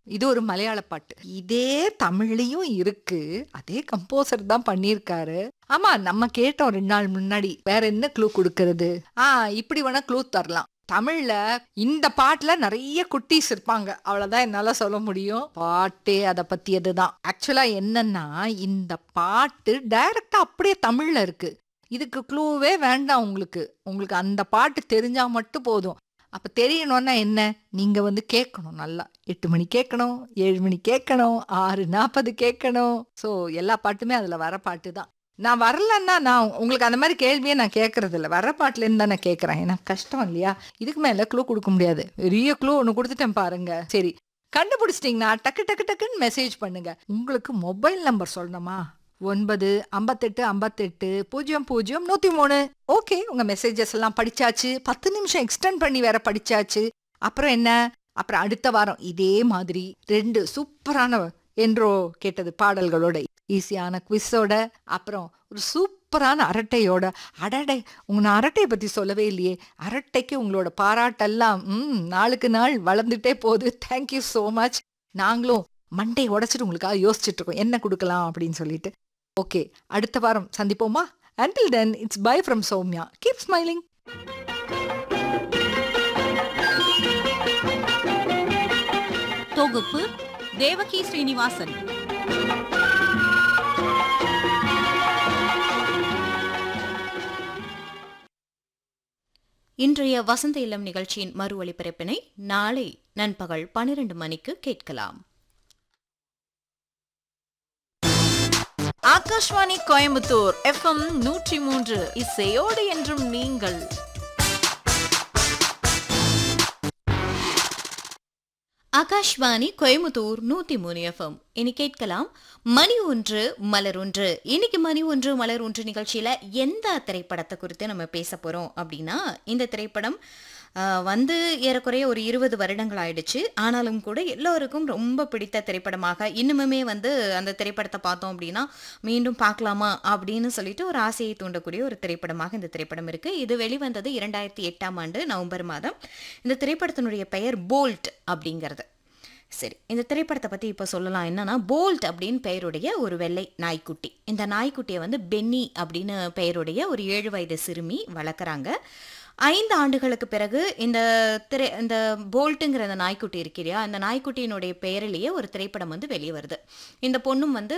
இது ஒரு மலையாள பாட்டு இதே தமிழ்லயும் இருக்கு அதே கம்போசர் தான் பண்ணியிருக்காரு ஆமா நம்ம கேட்டோம் ரெண்டு நாள் முன்னாடி வேற என்ன க்ளூ கொடுக்கறது ஆ இப்படி வேணா க்ளூ தரலாம் தமிழ்ல இந்த பாட்டுல நிறைய குட்டீஸ் இருப்பாங்க அவ்வளவுதான் என்னால சொல்ல முடியும் பாட்டே அதை பத்தியது தான் ஆக்சுவலா என்னன்னா இந்த பாட்டு டைரக்டா அப்படியே தமிழ்ல இருக்கு இதுக்கு க்ளூவே வேண்டாம் உங்களுக்கு உங்களுக்கு அந்த பாட்டு தெரிஞ்சா மட்டும் போதும் அப்ப தெரியணும்னா என்ன நீங்க வந்து கேட்கணும் நல்லா எட்டு மணி கேட்கணும் ஏழு மணி கேட்கணும் ஆறு நாற்பது கேட்கணும் ஸோ எல்லா பாட்டுமே அதுல வர பாட்டு தான் நான் வரலன்னா நான் உங்களுக்கு அந்த மாதிரி கேள்வியே நான் கேட்கறது இல்லை வர பாட்டுல இருந்து தான் நான் கேட்கறேன் ஏன்னா கஷ்டம் இல்லையா இதுக்கு மேல க்ளூ கொடுக்க முடியாது பெரிய க்ளூ ஒன்று கொடுத்துட்டேன் பாருங்க சரி கண்டுபிடிச்சிட்டிங்கன்னா டக்கு டக்கு டக்குன்னு மெசேஜ் பண்ணுங்க உங்களுக்கு மொபைல் நம்பர் சொல்லணுமா ஒன்பது ஐம்பத்தெட்டு ஐம்பத்தெட்டு பூஜ்ஜியம் பூஜ்ஜியம் நூற்றி மூணு ஓகே உங்கள் மெசேஜஸ் எல்லாம் படிச்சாச்சு பத்து நிமிஷம் எக்ஸ்டெண்ட் பண்ணி வேற படிச்சாச்சு அப்புறம் என்ன அப்புறம் அடுத்த வாரம் இதே மாதிரி ரெண்டு சூப்பரான என்றோ கேட்டது பாடல்களோட ஈஸியான குவிஸோட அப்புறம் ஒரு சூப்பரான அரட்டையோட அடடை உங்க நான் அரட்டையை பத்தி சொல்லவே இல்லையே அரட்டைக்கு உங்களோட பாராட்டெல்லாம் ம் நாளுக்கு நாள் வளர்ந்துட்டே போகுது தேங்க்யூ ஸோ மச் நாங்களும் மண்டை உடைச்சிட்டு உங்களுக்காக யோசிச்சுட்டு இருக்கோம் என்ன கொடுக்கலாம் அப்படின்னு சொல்லிட்டு ஓகே அடுத்த வாரம் சந்திப்போமா until then it's bye from Soumya keep smiling தொகுப்பு தேவகி ஸ்ரீனிவாசன் இன்றைய வசந்த இல்லம் நிகழ்ச்சியின் மறு ஒளிபரப்பினை நாளை நண்பகல் பனிரெண்டு மணிக்கு கேட்கலாம் ஆகாஷ்வாணி கோயம்புத்தூர் எஃப்எம் நூற்றி மூன்று இசையோடு என்றும் நீங்கள் ஆகாஷ்வாணி கோயம்புத்தூர் நூத்தி மூணு எஃப்எம் இனி கேட்கலாம் மணி ஒன்று மலர் ஒன்று இன்னைக்கு மணி ஒன்று மலர் ஒன்று நிகழ்ச்சியில எந்த திரைப்படத்தை குறித்து நம்ம பேச போறோம் அப்படின்னா இந்த திரைப்படம் ஆஹ், வந்து ஏறக்குறைய ஒரு இருபது வருடங்கள் ஆயிடுச்சு ஆனாலும் கூட எல்லோருக்கும் ரொம்ப பிடித்த திரைப்படமாக இன்னுமுமே வந்து அந்த திரைப்படத்தை பார்த்தோம் அப்படின்னா மீண்டும் பார்க்கலாமா அப்படின்னு சொல்லிட்டு ஒரு ஆசையை தூண்டக்கூடிய ஒரு திரைப்படமாக இந்த திரைப்படம் இருக்கு இது வெளிவந்தது இரண்டாயிரத்தி எட்டாம் ஆண்டு நவம்பர் மாதம் இந்த திரைப்படத்தினுடைய பெயர் போல்ட் அப்படிங்கிறது சரி இந்த திரைப்படத்தை பற்றி இப்போ சொல்லலாம் என்னன்னா போல்ட் அப்படின்னு பெயருடைய ஒரு வெள்ளை நாய்க்குட்டி இந்த நாய்க்குட்டியை வந்து பென்னி அப்படின்னு பெயருடைய ஒரு ஏழு வயது சிறுமி வளர்க்குறாங்க ஐந்து ஆண்டுகளுக்கு பிறகு இந்த திரை இந்த போல்ட்டுங்கிற அந்த நாய்க்குட்டி இருக்கு இல்லையா அந்த நாய்க்குட்டியினுடைய பெயரிலேயே ஒரு திரைப்படம் வந்து வெளியே வருது இந்த பொண்ணும் வந்து